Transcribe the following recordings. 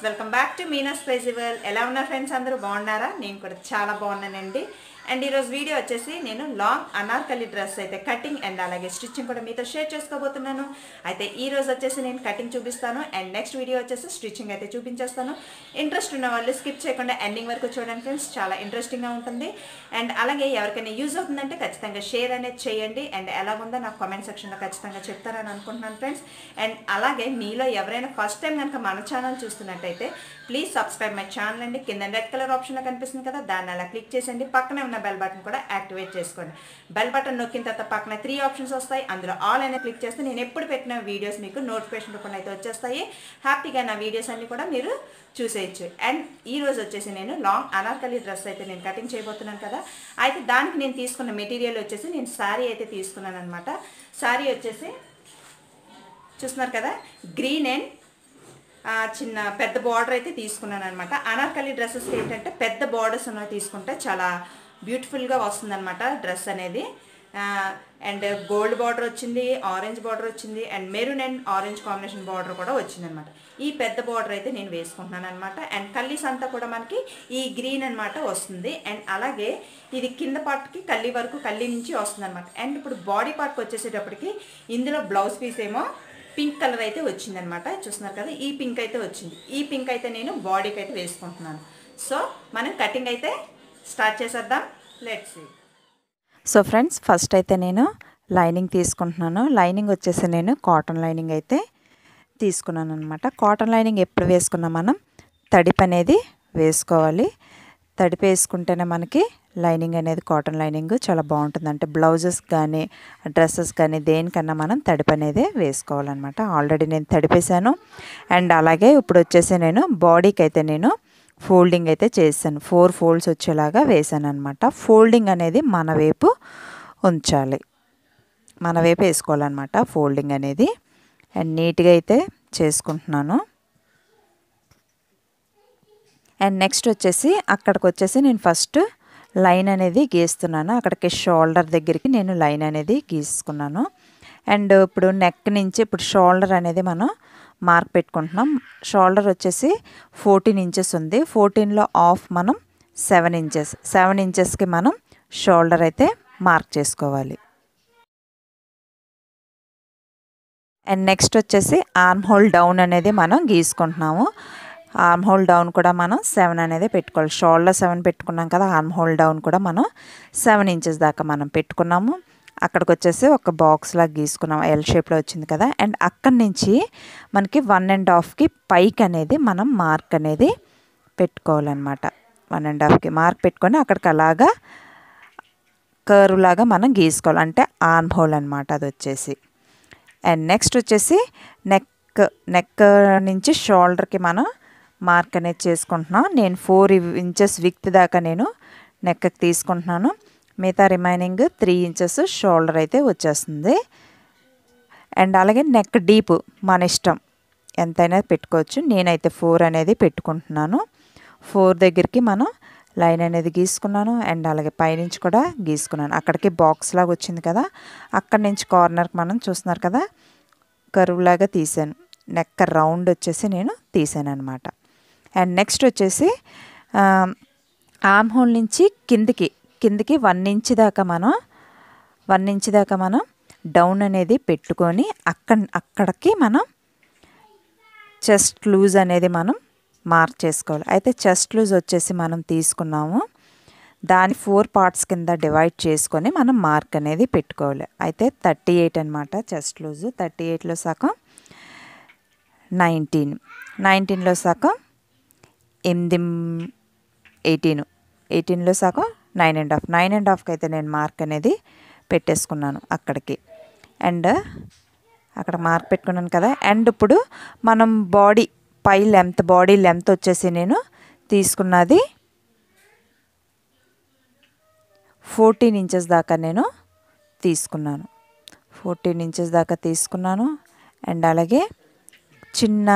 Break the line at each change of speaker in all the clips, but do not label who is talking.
welcome back to Meena's festival ఎలా ఉన్నారు friends అందరూ బాగున్నారా నేను కూడా చాలా బాగున్నానండి అండ్ ఈరోజు వీడియో వచ్చేసి నేను లాంగ్ అనార్కలి డ్రెస్ అయితే కటింగ్ అండ్ అలాగే స్టిచ్చింగ్ కూడా మీతో షేర్ చేసుకోబోతున్నాను అయితే ఈ రోజు వచ్చేసి నేను కటింగ్ చూపిస్తాను అండ్ నెక్స్ట్ వీడియో వచ్చేసి స్టిచ్చింగ్ అయితే చూపించేస్తాను ఇంట్రెస్ట్ ఉన్న వాళ్ళు స్కిప్ చేయకుండా ఎండింగ్ వరకు చూడండి ఫ్రెండ్స్ చాలా ఇంట్రెస్టింగ్గా ఉంటుంది అండ్ అలాగే ఎవరికైనా యూజ్ అవుతుందంటే ఖచ్చితంగా షేర్ అనేది చేయండి అండ్ ఎలా ఉందో నాకు కామెంట్ సెక్షన్లో ఖచ్చితంగా చెప్తారని అనుకుంటున్నాను ఫ్రెండ్స్ అండ్ అలాగే మీలో ఎవరైనా ఫస్ట్ టైం కనుక మన ఛానల్ చూస్తున్నట్టయితే ప్లీజ్ సబ్స్క్రైబ్ మై ఛానల్ అండి కింద రెడ్ కలర్ ఆప్షన్లో కనిపిస్తుంది కదా దాన్ని అలా క్లిక్ చేసేయండి పక్కనే ఉన్న బెల్ బటన్ కూడా యాక్టివేట్ చేసుకోండి బెల్ బటన్ నొక్కిన తర్వాత పక్కన త్రీ ఆప్షన్స్ వస్తాయి అందులో ఆల్ అయినా క్లిక్ చేస్తే నేను ఎప్పుడు పెట్టిన వీడియోస్ మీకు నోటిఫికేషన్ రూపంలో అయితే వచ్చేస్తాయి హ్యాపీగా నా వీడియోస్ అన్ని కూడా మీరు చూసేయచ్చు అండ్ ఈ రోజు వచ్చేసి నేను లాంగ్ అనార్కలి డ్రెస్ అయితే నేను కటింగ్ చేయబోతున్నాను కదా అయితే దానికి నేను తీసుకున్న మెటీరియల్ వచ్చేసి నేను శారీ అయితే తీసుకున్నాను అనమాట శారీ వచ్చేసి చూస్తున్నారు కదా గ్రీన్ అండ్ ఆ, చిన్న పెద్ద బార్డర్ అయితే తీసుకున్నాను అనమాట అనార్కలి డ్రెస్సెస్కి ఏంటంటే పెద్ద బార్డర్స్ ఉన్నవి తీసుకుంటే చాలా బ్యూటిఫుల్గా వస్తుందన్నమాట డ్రెస్ అనేది అండ్ గోల్డ్ బార్డర్ వచ్చింది ఆరెంజ్ బార్డర్ వచ్చింది and maroon and orange combination border కూడా వచ్చింది అనమాట ఈ పెద్ద బార్డర్ అయితే నేను వేసుకుంటున్నాను అనమాట అండ్ కల్లీస్ అంతా కూడా మనకి ఈ గ్రీన్ అనమాట వస్తుంది అండ్ అలాగే ఇది కింద పార్ట్కి కల్లి వరకు కల్లి నుంచి వస్తుంది అనమాట అండ్ ఇప్పుడు బాడీ పార్ట్కి వచ్చేసేటప్పటికి ఇందులో బ్లౌజ్ పీస్ ఏమో పింక్ కలర్ అయితే వచ్చిందనమాట చూస్తున్నారు కదా ఈ పింక్ అయితే వచ్చింది ఈ పింక్ అయితే నేను బాడీకి అయితే వేసుకుంటున్నాను సో మనం కటింగ్ అయితే స్టార్ట్ చేసేద్దాం లెట్స్
సో ఫ్రెండ్స్ ఫస్ట్ అయితే నేను లైనింగ్ తీసుకుంటున్నాను లైనింగ్ వచ్చేసి నేను కాటన్ లైనింగ్ అయితే తీసుకున్నాను అనమాట కాటన్ లైనింగ్ ఎప్పుడు వేసుకున్నా మనం తడిపు అనేది వేసుకోవాలి తడిపి వేసుకుంటేనే మనకి లైనింగ్ అనేది కాటన్ లైనింగ్ చాలా బాగుంటుంది అంటే బ్లౌజెస్ కానీ డ్రెస్సెస్ కానీ దేనికన్నా మనం తడిపి అనేది వేసుకోవాలన్నమాట ఆల్రెడీ నేను తడిపేశాను అండ్ అలాగే ఇప్పుడు వచ్చేసి నేను బాడీకి అయితే నేను ఫోల్డింగ్ అయితే చేశాను ఫోర్ ఫోల్డ్స్ వచ్చేలాగా వేసాను అనమాట ఫోల్డింగ్ అనేది మన వైపు ఉంచాలి మన వైపు వేసుకోవాలన్నమాట ఫోల్డింగ్ అనేది అండ్ నీట్గా అయితే చేసుకుంటున్నాను అండ్ నెక్స్ట్ వచ్చేసి అక్కడికి వచ్చేసి నేను ఫస్ట్ లైన్ అనేది గీస్తున్నాను అక్కడికి షోల్డర్ దగ్గరికి నేను లైన్ అనేది గీసుకున్నాను అండ్ ఇప్పుడు నెక్ నుంచి ఇప్పుడు షోల్డర్ అనేది మనం మార్క్ పెట్టుకుంటున్నాం షోల్డర్ వచ్చేసి ఫోర్టీన్ ఇంచెస్ ఉంది ఫోర్టీన్లో ఆఫ్ మనం సెవెన్ ఇంచెస్ సెవెన్ ఇంచెస్కి మనం షోల్డర్ అయితే మార్క్ చేసుకోవాలి అండ్ నెక్స్ట్ వచ్చేసి ఆర్మ్ హోల్ డౌన్ అనేది మనం గీసుకుంటున్నాము ఆర్మ్ హోల్ డౌన్ కూడా మనం సెవెన్ అనేది పెట్టుకోవాలి షోల్డర్ సెవెన్ పెట్టుకున్నాం కదా ఆర్మ్ హోల్ డౌన్ కూడా మనం సెవెన్ ఇంచెస్ దాకా మనం పెట్టుకున్నాము అక్కడికి వచ్చేసి ఒక బాక్స్ లాగా గీసుకున్నాం ఎల్ షేప్లో వచ్చింది కదా అండ్ అక్కడి నుంచి మనకి వన్ అండ్ హాఫ్కి పైకి అనేది మనం మార్క్ అనేది పెట్టుకోవాలన్నమాట వన్ అండ్ హాఫ్కి మార్క్ పెట్టుకొని అక్కడికి అలాగా కర్వ్ లాగా మనం గీసుకోవాలి అంటే ఆర్మ్ హోల్ అనమాట అది వచ్చేసి అండ్ నెక్స్ట్ వచ్చేసి నెక్ నెక్ నుంచి షోల్డర్కి మనం మార్క్ అనేది చేసుకుంటున్నాం నేను ఫోర్ ఇంచెస్ విక్త్ దాకా నేను నెక్కి తీసుకుంటున్నాను మిగతా రిమైనింగ్ త్రీ ఇంచెస్ షోల్డర్ అయితే వచ్చేస్తుంది అండ్ అలాగే నెక్ డీప్ మన ఇష్టం ఎంతైనా పెట్టుకోవచ్చు నేనైతే ఫోర్ అనేది పెట్టుకుంటున్నాను ఫోర్ దగ్గరికి మనం లైన్ అనేది గీసుకున్నాను అండ్ అలాగే పైనుంచి కూడా గీసుకున్నాను అక్కడికి బాక్స్ లాగా వచ్చింది కదా అక్కడి నుంచి కార్నర్కి మనం చూస్తున్నారు కదా కరువు లాగా తీసాను నెక్ రౌండ్ వచ్చేసి నేను తీసాను అనమాట అండ్ నెక్స్ట్ వచ్చేసి ఆర్మ్ హోల్ నుంచి కిందికి కిందికి వన్ ఇంచ్ దాకా మనం వన్ ఇంచ్ దాకా మనం డౌన్ అనేది పెట్టుకొని అక్కడ అక్కడికి మనం చెస్ట్ లూజ్ అనేది మనం మార్క్ చేసుకోవాలి అయితే చెస్ట్ లూజ్ వచ్చేసి మనం తీసుకున్నాము దాని ఫోర్ పార్ట్స్ కింద డివైడ్ చేసుకొని మనం మార్క్ అనేది పెట్టుకోవాలి అయితే థర్టీ ఎయిట్ అనమాట చెస్ట్ లూజ్ థర్టీ ఎయిట్లో సగం నైన్టీన్ నైన్టీన్లో సగం ఎనిమిది ఎయిటీన్ ఎయిటీన్లో సగం nine and half nine and హాఫ్కి అయితే నేను మార్క్ అనేది పెట్టేసుకున్నాను అక్కడికి అండ్ అక్కడ మార్క్ పెట్టుకున్నాను కదా అండ్ ఇప్పుడు మనం బాడీ పై లెంత్ బాడీ లెంత్ వచ్చేసి నేను తీసుకున్నది ఫోర్టీన్ ఇంచెస్ దాకా నేను తీసుకున్నాను ఫోర్టీన్ ఇంచెస్ దాకా తీసుకున్నాను అండ్ అలాగే చిన్న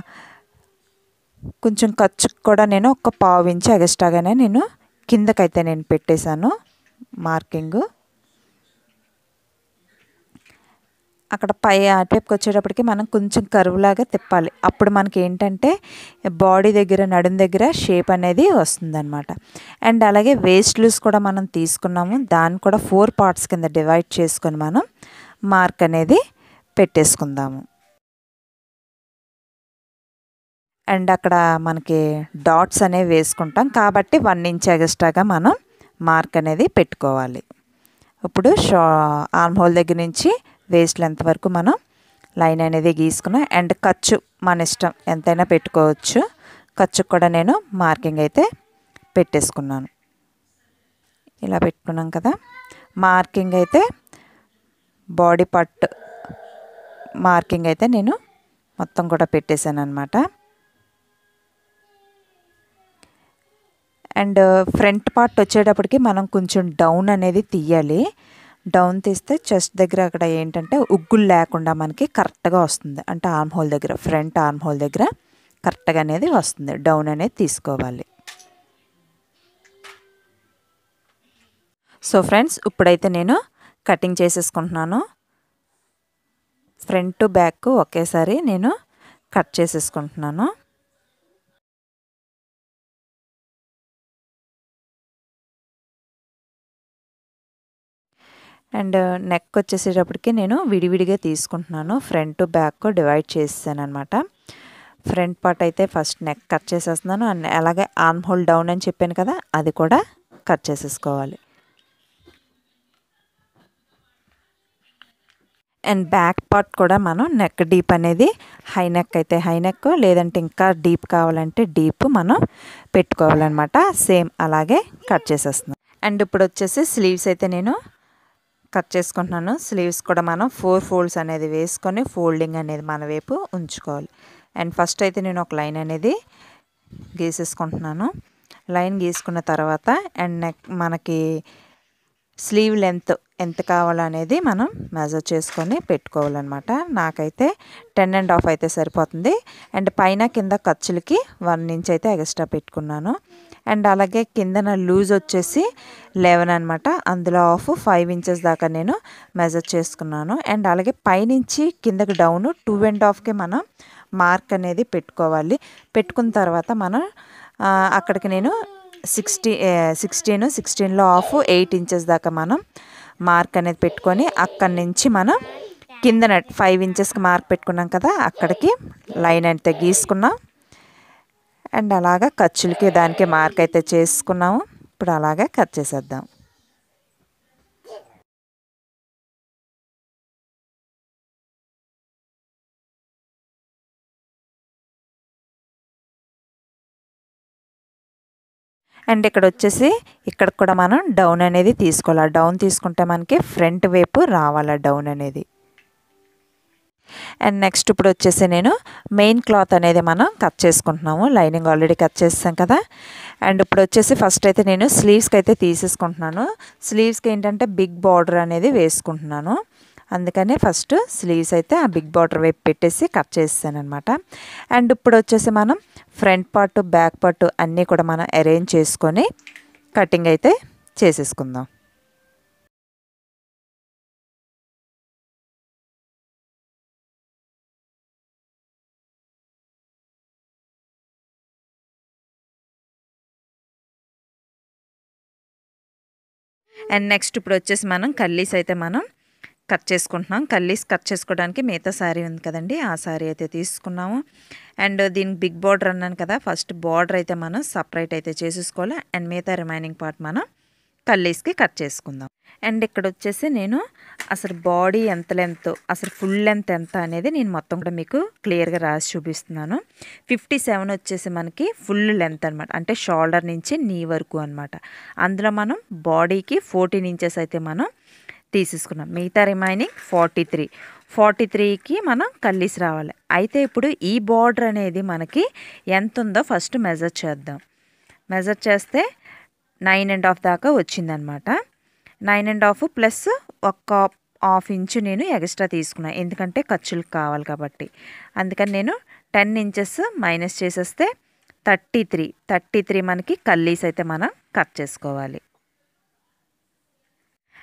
కొంచెం ఖర్చుకు కూడా నేను ఒక పావు ఇంచు ఎగస్ట్రాగానే నేను కిందకైతే నేను పెట్టేశాను మార్కింగ్ అక్కడ పై అటువైపుకి వచ్చేటప్పటికి మనం కొంచెం కరువులాగా తిప్పాలి అప్పుడు మనకి ఏంటంటే బాడీ దగ్గర నడుం దగ్గర షేప్ అనేది వస్తుందన్నమాట అండ్ అలాగే వేస్ట్ లూస్ కూడా మనం తీసుకున్నాము దాన్ని కూడా ఫోర్ పార్ట్స్ కింద డివైడ్ చేసుకొని మనం మార్క్ అనేది పెట్టేసుకుందాము అండ్ అక్కడ మనకి డాట్స్ అనేవి వేసుకుంటాం కాబట్టి వన్ ఇంచ్ ఎగస్ట్రాగా మనం మార్క్ అనేది పెట్టుకోవాలి ఇప్పుడు షా ఆర్మ్ హోల్ దగ్గర నుంచి వేస్ట్ లెంత్ వరకు మనం లైన్ అనేది గీసుకున్నాం అండ్ ఖర్చు మన ఇష్టం ఎంతైనా పెట్టుకోవచ్చు ఖర్చుకు కూడా నేను మార్కింగ్ అయితే పెట్టేసుకున్నాను ఇలా పెట్టుకున్నాం కదా మార్కింగ్ అయితే బాడీ పార్ట్ మార్కింగ్ అయితే నేను మొత్తం కూడా పెట్టేశాను అనమాట అండ్ ఫ్రంట్ పార్ట్ వచ్చేటప్పటికి మనం కొంచెం డౌన్ అనేది తీయాలి డౌన్ తీస్తే చెస్ట్ దగ్గర అక్కడ ఏంటంటే ఉగ్గులు లేకుండా మనకి కరెక్ట్గా వస్తుంది అంటే ఆర్మ్ హోల్ దగ్గర ఫ్రంట్ ఆర్మ్ హోల్ దగ్గర కరెక్ట్గా అనేది వస్తుంది డౌన్ అనేది తీసుకోవాలి సో ఫ్రెండ్స్ ఇప్పుడైతే నేను కటింగ్ చేసేసుకుంటున్నాను ఫ్రంట్ బ్యాక్ ఒకేసారి నేను కట్ చేసేసుకుంటున్నాను అండ్ నెక్ వచ్చేసేటప్పటికి నేను విడివిడిగా తీసుకుంటున్నాను ఫ్రంట్ బ్యాక్ డివైడ్ చేసాను అనమాట ఫ్రంట్ పార్ట్ అయితే ఫస్ట్ నెక్ కట్ చేసేస్తున్నాను అండ్ అలాగే ఆర్మ్ హోల్ డౌన్ అని చెప్పాను కదా అది కూడా కట్ చేసేసుకోవాలి అండ్ బ్యాక్ పార్ట్ కూడా మనం నెక్ డీప్ అనేది హై నెక్ అయితే హై నెక్ లేదంటే ఇంకా డీప్ కావాలంటే డీప్ మనం పెట్టుకోవాలన్నమాట సేమ్ అలాగే కట్ చేసేస్తున్నాం అండ్ ఇప్పుడు వచ్చేసి స్లీవ్స్ అయితే నేను కట్ చేసుకుంటున్నాను స్లీవ్స్ కూడా మనం ఫోర్ ఫోల్డ్స్ అనేది వేసుకొని ఫోల్డింగ్ అనేది మన వైపు ఉంచుకోవాలి అండ్ ఫస్ట్ అయితే నేను ఒక లైన్ అనేది గీసేసుకుంటున్నాను లైన్ గీసుకున్న తర్వాత అండ్ నెక్ మనకి స్లీవ్ లెంత్ ఎంత కావాలనేది మనం మెజర్ చేసుకొని పెట్టుకోవాలన్నమాట నాకైతే టెన్ అండ్ హాఫ్ అయితే సరిపోతుంది అండ్ పైన కింద ఖర్చులకి వన్ ఇంచ్ అయితే ఎక్స్ట్రా పెట్టుకున్నాను అండ్ అలాగే కిందన లూజ్ వచ్చేసి లెవెన్ అనమాట అందులో ఆఫ్ ఫైవ్ ఇంచెస్ దాకా నేను మెజర్ చేసుకున్నాను అండ్ అలాగే పైనుంచి కిందకి డౌన్ టూ అండ్ హాఫ్కి మనం మార్క్ అనేది పెట్టుకోవాలి పెట్టుకున్న తర్వాత మనం అక్కడికి నేను సిక్స్టీ సిక్స్టీన్ సిక్స్టీన్లో ఆఫ్ ఎయిట్ ఇంచెస్ దాకా మనం మార్క్ అనేది పెట్టుకొని అక్కడి నుంచి మనం కిందన ఫైవ్ ఇంచెస్కి మార్క్ పెట్టుకున్నాం కదా అక్కడికి లైన్ అయితే గీసుకున్నాం అండ్ అలాగా ఖర్చులకి దానికి మార్క్ అయితే చేసుకున్నాము ఇప్పుడు అలాగే కట్ చేసేద్దాం అండ్ ఇక్కడ వచ్చేసి ఇక్కడ కూడా మనం డౌన్ అనేది తీసుకోవాలి డౌన్ తీసుకుంటే మనకి ఫ్రంట్ వైపు రావాలి డౌన్ అనేది అండ్ నెక్స్ట్ ఇప్పుడు వచ్చేసి నేను మెయిన్ క్లాత్ అనేది మనం కట్ చేసుకుంటున్నాము లైనింగ్ ఆల్రెడీ కట్ చేస్తాం కదా అండ్ ఇప్పుడు వచ్చేసి ఫస్ట్ అయితే నేను స్లీవ్స్కి అయితే తీసేసుకుంటున్నాను స్లీవ్స్కి ఏంటంటే బిగ్ బార్డర్ అనేది వేసుకుంటున్నాను అందుకని ఫస్ట్ స్లీవ్స్ అయితే ఆ బిగ్ బార్డర్ వైపు పెట్టేసి కట్ చేస్తాను అనమాట అండ్ ఇప్పుడు వచ్చేసి మనం ఫ్రంట్ పార్ట్ బ్యాక్ పార్ట్ అన్నీ కూడా మనం అరేంజ్ చేసుకొని కటింగ్ అయితే చేసేసుకుందాం అండ్ నెక్స్ట్ ఇప్పుడు వచ్చేసి మనం కల్లీస్ అయితే మనం కట్ చేసుకుంటున్నాం కల్లీస్ కట్ చేసుకోవడానికి మిగతా శారీ ఉంది కదండి ఆ శారీ అయితే తీసుకున్నాము అండ్ దీనికి బిగ్ బార్డర్ అన్నాను కదా ఫస్ట్ బార్డర్ అయితే మనం సపరేట్ అయితే చేసేసుకోవాలి అండ్ మిగతా రిమైనింగ్ పార్ట్ మనం కల్లీస్కి కట్ చేసుకుందాం అండ్ ఇక్కడ వచ్చేసి నేను అసలు బాడీ ఎంత లెంత్ అసలు ఫుల్ లెంత్ ఎంత అనేది నేను మొత్తం కూడా మీకు క్లియర్గా రాసి చూపిస్తున్నాను ఫిఫ్టీ సెవెన్ వచ్చేసి మనకి ఫుల్ లెంత్ అనమాట అంటే షోల్డర్ నుంచి నీ వరకు అనమాట అందులో మనం బాడీకి ఫోర్టీన్ ఇంచెస్ అయితే మనం తీసేసుకున్నాం మిగతా రిమైనింగ్ ఫార్టీ త్రీ ఫార్టీ త్రీకి మనం కల్లీస్ రావాలి అయితే ఇప్పుడు ఈ బార్డర్ అనేది మనకి ఎంత ఉందో ఫస్ట్ మెజర్ చేద్దాం మెజర్ చేస్తే నైన్ అండ్ హాఫ్ దాకా వచ్చిందనమాట నైన్ అండ్ హాఫ్ ప్లస్ ఒక హాఫ్ ఇంచు నేను ఎక్స్ట్రా తీసుకున్నాను ఎందుకంటే ఖర్చులకు కావాలి కాబట్టి అందుకని నేను టెన్ ఇంచెస్ మైనస్ చేసేస్తే థర్టీ త్రీ థర్టీ త్రీ మనకి కల్లీస్ అయితే మనం కట్ చేసుకోవాలి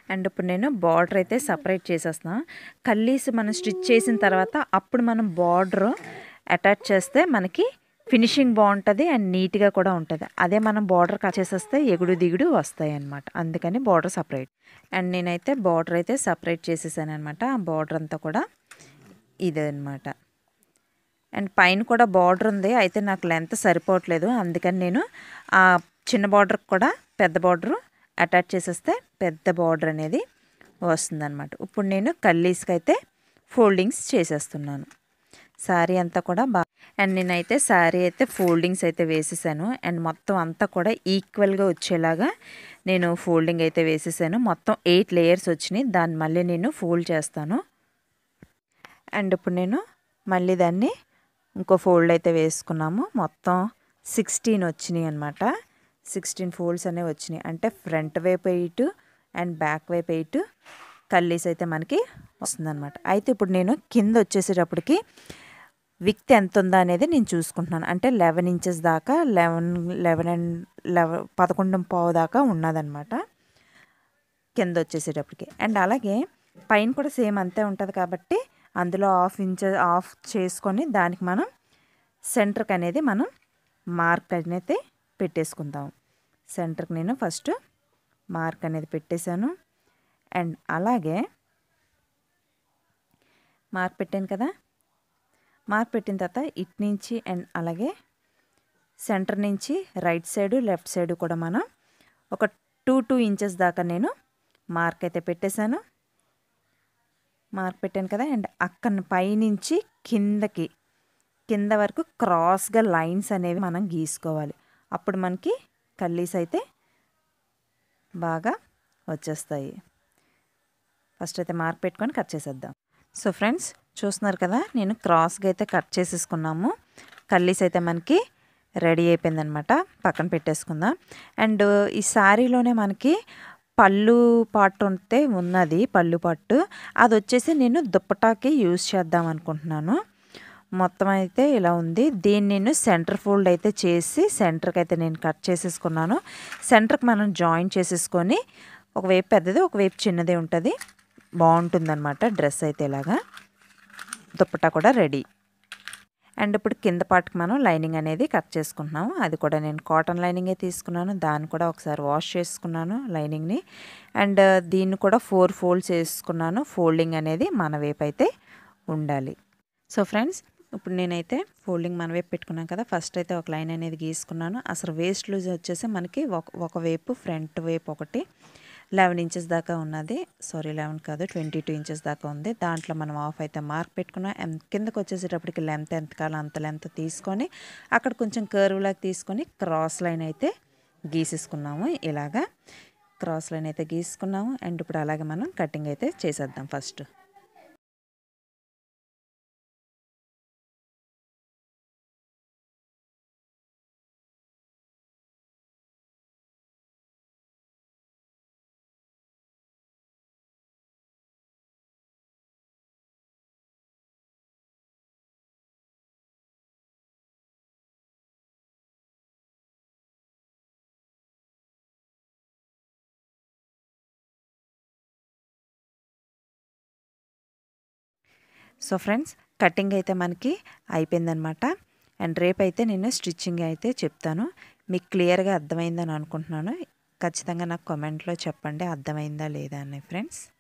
అండ్ ఇప్పుడు నేను బార్డర్ అయితే సపరేట్ చేసేస్తున్నాను కల్లీస్ మనం స్టిచ్ చేసిన తర్వాత అప్పుడు మనం బార్డర్ అటాచ్ చేస్తే మనకి ఫినిషింగ్ బాగుంటుంది అండ్ నీట్గా కూడా ఉంటుంది అదే మనం బార్డర్ కట్ చేసేస్తే ఎగుడు దిగుడు వస్తాయి అనమాట అందుకని బార్డర్ సపరేట్ అండ్ నేనైతే బార్డర్ అయితే సపరేట్ చేసేసాను అనమాట ఆ బార్డర్ అంతా కూడా ఇదే అనమాట అండ్ పైన కూడా బార్డర్ ఉంది అయితే నాకు లెంత్ సరిపోవట్లేదు అందుకని నేను ఆ చిన్న బార్డర్ కూడా పెద్ద బార్డర్ అటాచ్ చేసేస్తే పెద్ద బార్డర్ అనేది వస్తుందన్నమాట ఇప్పుడు నేను కల్లీస్కి అయితే ఫోల్డింగ్స్ చేసేస్తున్నాను శారీ అంతా కూడా బా అండ్ నేనైతే శారీ అయితే ఫోల్డింగ్స్ అయితే వేసేసాను అండ్ మొత్తం అంతా కూడా ఈక్వల్గా వచ్చేలాగా నేను ఫోల్డింగ్ అయితే వేసేసాను మొత్తం ఎయిట్ లేయర్స్ వచ్చినాయి దాన్ని మళ్ళీ నేను ఫోల్డ్ చేస్తాను అండ్ ఇప్పుడు నేను మళ్ళీ దాన్ని ఇంకో ఫోల్డ్ అయితే వేసుకున్నాము మొత్తం సిక్స్టీన్ వచ్చినాయి అనమాట సిక్స్టీన్ ఫోల్డ్స్ అనేవి వచ్చినాయి అంటే ఫ్రంట్ వైపు ఎయిట్ అండ్ బ్యాక్ వైపు ఎయిట్ కల్లీస్ అయితే మనకి వస్తుందన్నమాట అయితే ఇప్పుడు నేను కింద వచ్చేసేటప్పటికి విక్త్ ఎంత ఉందా అనేది నేను చూసుకుంటున్నాను అంటే లెవెన్ ఇంచెస్ దాకా లెవెన్ లెవెన్ అండ్ లెవెన్ పదకొండు పావు దాకా ఉన్నదనమాట కింద వచ్చేసేటప్పటికి అండ్ అలాగే పైన కూడా సేమ్ అంతే ఉంటుంది కాబట్టి అందులో హాఫ్ ఇంచ్ ఆఫ్ చేసుకొని దానికి మనం సెంటర్కి అనేది మనం మార్క్ అనేది పెట్టేసుకుందాం సెంటర్కి నేను ఫస్ట్ మార్క్ అనేది పెట్టేశాను అండ్ అలాగే మార్క్ పెట్టాను కదా మార్క్ పెట్టిన తర్వాత ఇటు నుంచి అండ్ అలాగే సెంటర్ నుంచి రైట్ సైడు లెఫ్ట్ సైడు కూడా మనం ఒక టూ టూ ఇంచెస్ దాకా నేను మార్క్ అయితే పెట్టేశాను మార్క్ పెట్టాను కదా అండ్ అక్కడ పైనుంచి కిందకి కింద వరకు క్రాస్గా లైన్స్ అనేవి మనం గీసుకోవాలి అప్పుడు మనకి కల్లీస్ అయితే బాగా వచ్చేస్తాయి ఫస్ట్ అయితే మార్క్ పెట్టుకొని కట్ చేసేద్దాం సో ఫ్రెండ్స్ చూస్తున్నారు కదా నేను క్రాస్గా అయితే కట్ చేసేసుకున్నాము కల్లీస్ అయితే మనకి రెడీ అయిపోయిందనమాట పక్కన పెట్టేసుకుందాం అండ్ ఈ శారీలోనే మనకి పళ్ళు పాటు ఉంటే ఉన్నది పళ్ళు పట్టు అది వచ్చేసి నేను దుప్పటాకి యూజ్ చేద్దాం అనుకుంటున్నాను మొత్తం అయితే ఇలా ఉంది దీన్ని నేను సెంటర్ ఫోల్డ్ అయితే చేసి సెంటర్కి అయితే నేను కట్ చేసేసుకున్నాను సెంటర్కి మనం జాయిన్ చేసేసుకొని ఒకవైపు పెద్దది ఒకవైపు చిన్నది ఉంటుంది బాగుంటుందన్నమాట డ్రెస్ అయితే ఇలాగా దుప్పటా కూడా రెడీ అండ్ ఇప్పుడు కింద పార్ట్కి మనం లైనింగ్ అనేది కట్ చేసుకుంటున్నాము అది కూడా నేను కాటన్ లైనింగే తీసుకున్నాను దాన్ని కూడా ఒకసారి వాష్ చేసుకున్నాను లైనింగ్ని అండ్ దీన్ని కూడా ఫోర్ ఫోల్డ్స్ వేసుకున్నాను ఫోల్డింగ్ అనేది మన వైపు అయితే ఉండాలి సో ఫ్రెండ్స్ ఇప్పుడు నేనైతే ఫోల్డింగ్ మన వైపు పెట్టుకున్నాం కదా ఫస్ట్ అయితే ఒక లైన్ అనేది గీసుకున్నాను అసలు వేస్ట్ లూజ్ వచ్చేసి మనకి ఒక ఒకవైపు ఫ్రంట్ వైపు ఒకటి లెవెన్ ఇంచెస్ దాకా ఉన్నది సారీ లెవెన్ కాదు ట్వంటీ టూ ఇంచెస్ దాకా ఉంది దాంట్లో మనం ఆఫ్ అయితే మార్క్ పెట్టుకున్నాం ఎంత కిందకు వచ్చేసేటప్పటికి లెంత్ ఎంత కాలం అంత లెంత్ తీసుకొని అక్కడ కొంచెం కర్వ్ లాగా తీసుకొని క్రాస్ లైన్ అయితే గీసేసుకున్నాము ఇలాగా క్రాస్ లైన్ అయితే గీసుకున్నాము అండ్ ఇప్పుడు అలాగే మనం కటింగ్ అయితే చేసేద్దాం ఫస్ట్ సో ఫ్రెండ్స్ కటింగ్ అయితే మనకి అయిపోయిందనమాట అండ్ రేపు అయితే నేను స్టిచ్చింగ్ అయితే చెప్తాను మీకు క్లియర్గా అర్థమైందని అనుకుంటున్నాను ఖచ్చితంగా నాకు కామెంట్లో చెప్పండి అర్థమైందా లేదా అని ఫ్రెండ్స్